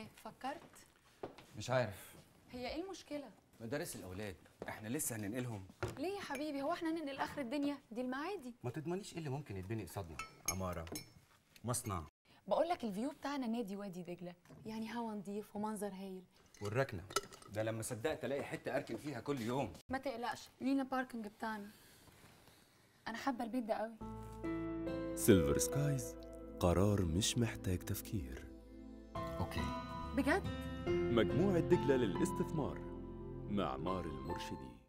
ايه فكرت مش عارف هي ايه المشكله مدارس الاولاد احنا لسه هننقلهم ليه يا حبيبي هو احنا هننقل اخر الدنيا دي المعادي ما تضمنيش ايه اللي ممكن يتبني قصادنا عماره مصنع بقول لك الفيو بتاعنا نادي وادي دجله يعني هوا نضيف ومنظر هايل والركنه ده لما صدقت الاقي حته اركن فيها كل يوم ما تقلقش لينا باركنج بتاعنا انا حابه البيت ده قوي سيلفر سكايز قرار مش محتاج تفكير اوكي بجد مجموعة دجلة للاستثمار معمار المرشدي